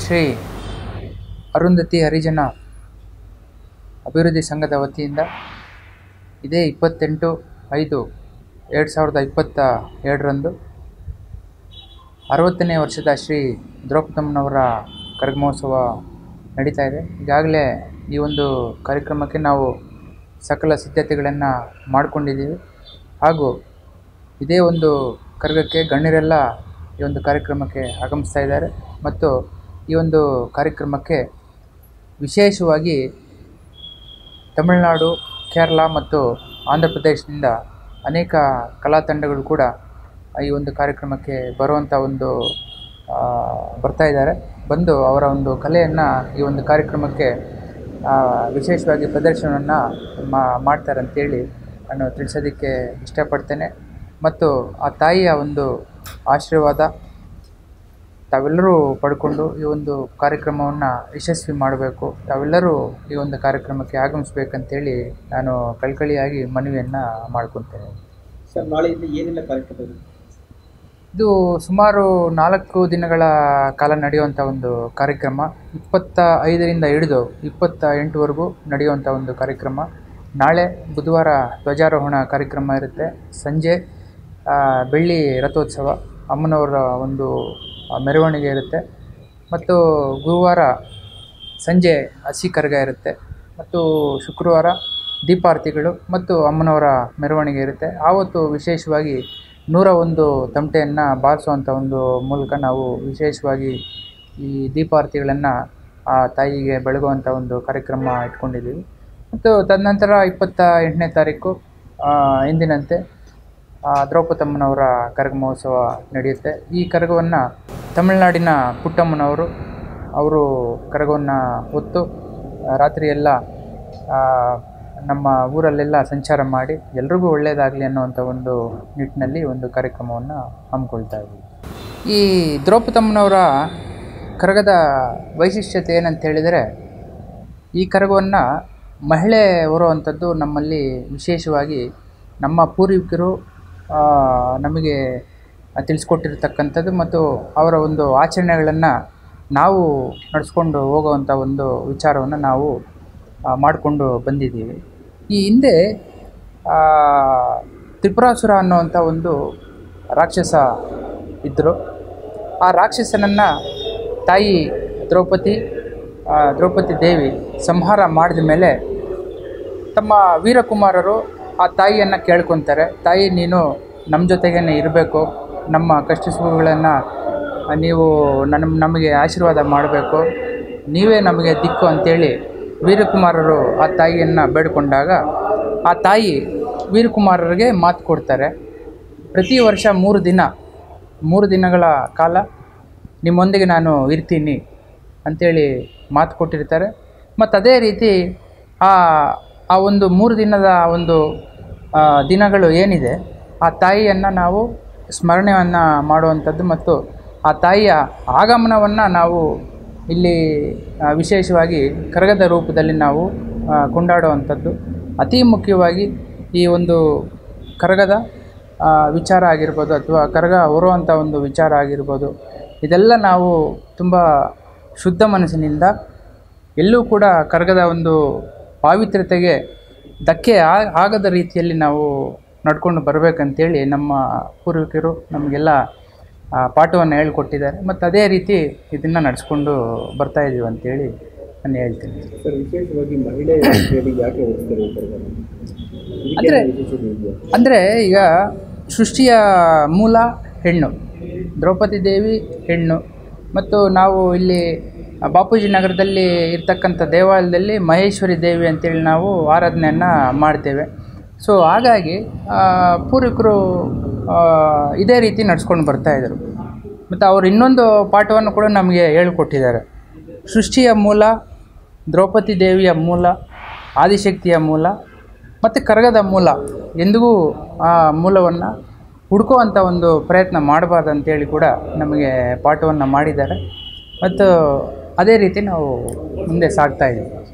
ಶ್ರೀ ಅರುಂಧತಿ ಹರಿಜನ ಅಭಿವೃದ್ಧಿ ಸಂಘದ ವತಿಯಿಂದ ಇದೇ ಇಪ್ಪತ್ತೆಂಟು ಐದು ಎರಡು ಸಾವಿರದ ಇಪ್ಪತ್ತ ಎರಡರಂದು ಅರವತ್ತನೇ ವರ್ಷದ ಶ್ರೀ ದ್ರೌಪದಮ್ಮನವರ ಕರಗ ಮಹೋತ್ಸವ ನಡೀತಾ ಇದೆ ಈಗಾಗಲೇ ಈ ಒಂದು ಕಾರ್ಯಕ್ರಮಕ್ಕೆ ನಾವು ಸಕಲ ಸಿದ್ಧತೆಗಳನ್ನು ಮಾಡಿಕೊಂಡಿದ್ದೀವಿ ಹಾಗೂ ಇದೇ ಒಂದು ಕರಗಕ್ಕೆ ಗಣ್ಯರೆಲ್ಲ ಈ ಒಂದು ಕಾರ್ಯಕ್ರಮಕ್ಕೆ ಆಗಮಿಸ್ತಾ ಇದ್ದಾರೆ ಮತ್ತು ಈ ಒಂದು ಕಾರ್ಯಕ್ರಮಕ್ಕೆ ವಿಶೇಷವಾಗಿ ತಮಿಳುನಾಡು ಕೇರಳ ಮತ್ತು ಆಂಧ್ರ ಪ್ರದೇಶದಿಂದ ಅನೇಕ ಕಲಾ ತಂಡಗಳು ಕೂಡ ಈ ಒಂದು ಕಾರ್ಯಕ್ರಮಕ್ಕೆ ಬರುವಂಥ ಒಂದು ಆ, ಬರ್ತಾ ಇದ್ದಾರೆ ಬಂದು ಅವರ ಒಂದು ಕಲೆಯನ್ನು ಈ ಒಂದು ಕಾರ್ಯಕ್ರಮಕ್ಕೆ ಆ, ವಿಶೇಷವಾಗಿ ಪ್ರದರ್ಶನವನ್ನು ಮಾಡ್ತಾರೆ ಅಂತೇಳಿ ನಾನು ತಿಳಿಸೋದಕ್ಕೆ ಇಷ್ಟಪಡ್ತೇನೆ ಮತ್ತು ಆ ತಾಯಿಯ ಒಂದು ಆಶೀರ್ವಾದ ತಾವೆಲ್ಲರೂ ಪಡ್ಕೊಂಡು ಈ ಒಂದು ಕಾರ್ಯಕ್ರಮವನ್ನು ಯಶಸ್ವಿ ಮಾಡಬೇಕು ತಾವೆಲ್ಲರೂ ಈ ಒಂದು ಕಾರ್ಯಕ್ರಮಕ್ಕೆ ಆಗಮಿಸ್ಬೇಕಂತೇಳಿ ನಾನು ಕಳ್ಕಳಿಯಾಗಿ ಮನವಿಯನ್ನು ಮಾಡ್ಕೊತೇನೆ ಸರ್ ನಾಳೆಯಿಂದ ಏನೆಲ್ಲ ಕಾರ್ಯಕ್ರಮ ಇದೆ ಇದು ಸುಮಾರು ನಾಲ್ಕು ದಿನಗಳ ಕಾಲ ನಡೆಯುವಂಥ ಒಂದು ಕಾರ್ಯಕ್ರಮ ಇಪ್ಪತ್ತ ಐದರಿಂದ ಹಿಡಿದು ಇಪ್ಪತ್ತ ಎಂಟುವರೆಗೂ ನಡೆಯುವಂಥ ಒಂದು ಕಾರ್ಯಕ್ರಮ ನಾಳೆ ಬುಧವಾರ ಧ್ವಜಾರೋಹಣ ಕಾರ್ಯಕ್ರಮ ಇರುತ್ತೆ ಸಂಜೆ ಆ, ಬೆಳ್ಳಿ ರಥೋತ್ಸವ ಅಮ್ಮನವರ ಒಂದು ಆ, ಮೆರವಣಿಗೆ ಇರುತ್ತೆ ಮತ್ತು ಗುರುವಾರ ಸಂಜೆ ಹಸಿ ಕರಗ ಇರುತ್ತೆ ಮತ್ತು ಶುಕ್ರವಾರ ದೀಪಾರತಿಗಳು ಮತ್ತು ಅಮ್ಮನವರ ಮೆರವಣಿಗೆ ಇರುತ್ತೆ ಆವತ್ತು ವಿಶೇಷವಾಗಿ ನೂರ ಒಂದು ತಮಟೆಯನ್ನು ಬಾರಿಸುವಂಥ ಒಂದು ಮೂಲಕ ನಾವು ವಿಶೇಷವಾಗಿ ಈ ದೀಪಾರತಿಗಳನ್ನು ಆ ತಾಯಿಗೆ ಬೆಳಗುವಂಥ ಒಂದು ಕಾರ್ಯಕ್ರಮ ಇಟ್ಕೊಂಡಿದ್ದೀವಿ ಮತ್ತು ತದನಂತರ ಇಪ್ಪತ್ತ ಎಂಟನೇ ತಾರೀಕು ಆ, ಎಂದಿನಂತೆ ಆ, ದ್ರೌಪದಮ್ಮನವರ ಕರಗ ಮಹೋತ್ಸವ ನಡೆಯುತ್ತೆ ಈ ಕರಗವನ್ನು ತಮಿಳುನಾಡಿನ ಪುಟ್ಟಮ್ಮನವರು ಅವರು ಕರಗವನ್ನು ಹೊತ್ತು ಆ, ರಾತ್ರಿ ಎಲ್ಲ ಆ, ನಮ್ಮ ಊರಲ್ಲೆಲ್ಲ ಸಂಚಾರ ಮಾಡಿ ಎಲ್ರಿಗೂ ಒಳ್ಳೆಯದಾಗಲಿ ಅನ್ನುವಂಥ ಒಂದು ನಿಟ್ಟಿನಲ್ಲಿ ಒಂದು ಕಾರ್ಯಕ್ರಮವನ್ನು ಹಮ್ಮಿಕೊಳ್ತಾ ಇದ್ದೀವಿ ಈ ದ್ರೌಪದಮ್ಮನವರ ಕರಗದ ವೈಶಿಷ್ಟ್ಯತೆ ಏನಂತ ಹೇಳಿದರೆ ಈ ಕರಗವನ್ನು ಮಹಿಳೆ ಹೊರುವಂಥದ್ದು ನಮ್ಮಲ್ಲಿ ವಿಶೇಷವಾಗಿ ನಮ್ಮ ಪೂರ್ವಿಕರು ಆ, ನಮಗೆ ತಿಳಿಸ್ಕೊಟ್ಟಿರ್ತಕ್ಕಂಥದ್ದು ಮತ್ತು ಅವರ ಒಂದು ಆಚರಣೆಗಳನ್ನು ನಾವು ನಡೆಸ್ಕೊಂಡು ಹೋಗುವಂಥ ಒಂದು ವಿಚಾರವನ್ನು ನಾವು ಮಾಡಿಕೊಂಡು ಬಂದಿದ್ದೀವಿ ಈ ಹಿಂದೆ ಆ, ತ್ರಿಪುರಾಸುರ ಅನ್ನುವಂಥ ಒಂದು ರಾಕ್ಷಸ ಇದ್ದರು ಆ ರಾಕ್ಷಸನನ್ನು ತಾಯಿ ದ್ರೌಪದಿ ಆ, ದ್ರೌಪದಿ ದೇವಿ ಸಂಹಾರ ಮಾಡಿದ ಮೇಲೆ ತಮ್ಮ ವೀರಕುಮಾರರು ಆ ತಾಯಿಯನ್ನು ಕೇಳ್ಕೊತಾರೆ ತಾಯಿ ನೀನು ನಮ್ಮ ಜೊತೆಗೇ ಇರಬೇಕು ನಮ್ಮ ಕಷ್ಟ ಸುಖಗಳನ್ನು ನೀವು ನನ್ನ ನಮಗೆ ಆಶೀರ್ವಾದ ಮಾಡಬೇಕು ನೀವೇ ನಮಗೆ ದಿಕ್ಕು ಅಂತೇಳಿ ವೀರಕುಮಾರರು ಆ ತಾಯಿಯನ್ನು ಬೇಡಿಕೊಂಡಾಗ ಆ ತಾಯಿ ವೀರಕುಮಾರರಿಗೆ ಮಾತು ಕೊಡ್ತಾರೆ ಪ್ರತಿ ವರ್ಷ ಮೂರು ದಿನ ಮೂರು ದಿನಗಳ ಕಾಲ ನಿಮ್ಮೊಂದಿಗೆ ನಾನು ಇರ್ತೀನಿ ಅಂಥೇಳಿ ಮಾತು ಕೊಟ್ಟಿರ್ತಾರೆ ಮತ್ತು ಅದೇ ರೀತಿ ಆ ಆ ಒಂದು ಮೂರು ದಿನದ ಒಂದು ಆ, ದಿನಗಳು ಏನಿದೆ ಆ ತಾಯಿಯನ್ನು ನಾವು ಸ್ಮರಣೆಯನ್ನು ಮಾಡುವಂಥದ್ದು ಮತ್ತು ಆ ತಾಯಿಯ ಆಗಮನವನ್ನು ನಾವು ಇಲ್ಲಿ ಆ, ವಿಶೇಷವಾಗಿ ಕರಗದ ರೂಪದಲ್ಲಿ ನಾವು ಆ, ಕೊಂಡಾಡುವಂಥದ್ದು ಅತಿ ಮುಖ್ಯವಾಗಿ ಈ ಒಂದು ಕರಗದ ಆ, ವಿಚಾರ ಆಗಿರ್ಬೋದು ಅಥವಾ ಕರಗ ಹೊರುವಂಥ ಒಂದು ವಿಚಾರ ಆಗಿರ್ಬೋದು ಇದೆಲ್ಲ ನಾವು ತುಂಬ ಶುದ್ಧ ಮನಸ್ಸಿನಿಂದ ಎಲ್ಲೂ ಕೂಡ ಕರಗದ ಒಂದು ಪಾವಿತ್ರ್ಯತೆಗೆ ಧಕ್ಕೆ ಆ- ಆಗದ ರೀತಿಯಲ್ಲಿ ನಾವು ನಡ್ಕೊಂಡು ಬರಬೇಕಂತೇಳಿ ನಮ್ಮ ಪೂರ್ವಿಕರು ನಮಗೆಲ್ಲ ಆ, ಪಾಠವನ್ನು ಹೇಳ್ಕೊಟ್ಟಿದ್ದಾರೆ ಮತ್ತು ಅದೇ ರೀತಿ ಇದನ್ನು ನಡೆಸ್ಕೊಂಡು ಬರ್ತಾ ಇದ್ದೀವಿ ಅಂತೇಳಿ ನಾನು ಹೇಳ್ತೀನಿ ಸರ್ ವಿಶೇಷವಾಗಿ ಮಹಿಳೆ ಹೇಳಿ ಯಾಕೆ ಓದಿಸ್ತಾರೆ ಈ ಕರಗನ? ಇದಕ್ಕೆ ಅಂದ್ರೆ- ಏನಾದ್ರು ವಿಶೇಷತೆ ಇದೆಯಾ ಅಂದರೆ ಈಗ ಸೃಷ್ಟಿಯ ಮೂಲ ಹೆಣ್ಣು ದ್ರೌಪದಿ ದೇವಿ ಹೆಣ್ಣು ಮತ್ತು ನಾವು ಇಲ್ಲಿ ಬಾಪೂಜಿ ನಗರದಲ್ಲಿ ಇರ್ತಕ್ಕಂಥ ದೇವಾಲಯದಲ್ಲಿ ಮಹೇಶ್ವರಿ ದೇವಿ ಅಂತೇಳಿ ನಾವು ಆರಾಧನೆಯನ್ನು ಮಾಡ್ತೇವೆ ಸೊ ಹಾಗಾಗಿ ಆ, ಪೂರ್ವಿಕರು ಆ, ಇದೇ ರೀತಿ ನಡ್ಸ್ಕೊಂಡು ಬರ್ತಾಯಿದ್ರು ಮತ್ತು ಅವರು ಇನ್ನೊಂದು ಪಾಠವನ್ನು ಕೂಡ ನಮಗೆ ಹೇಳಿಕೊಟ್ಟಿದ್ದಾರೆ ಸೃಷ್ಟಿಯ ಮೂಲ ದ್ರೌಪದಿ ದೇವಿಯ ಮೂಲ ಆದಿಶಕ್ತಿಯ ಮೂಲ ಮತ್ತು ಕರಗದ ಮೂಲ ಎಂದಿಗೂ ಆ ಮೂಲವನ್ನು ಹುಡ್ಕುವಂಥ ಒಂದು ಪ್ರಯತ್ನ ಮಾಡಬಾರ್ದು ಅಂತೇಳಿ ಕೂಡ ನಮಗೆ ಪಾಠವನ್ನು ಮಾಡಿದ್ದಾರೆ ಮತ್ತು ಅದೇ ರೀತಿ ನಾವು ಮುಂದೆ ಸಾಗ್ತಾ ಇದ್ದೀವಿ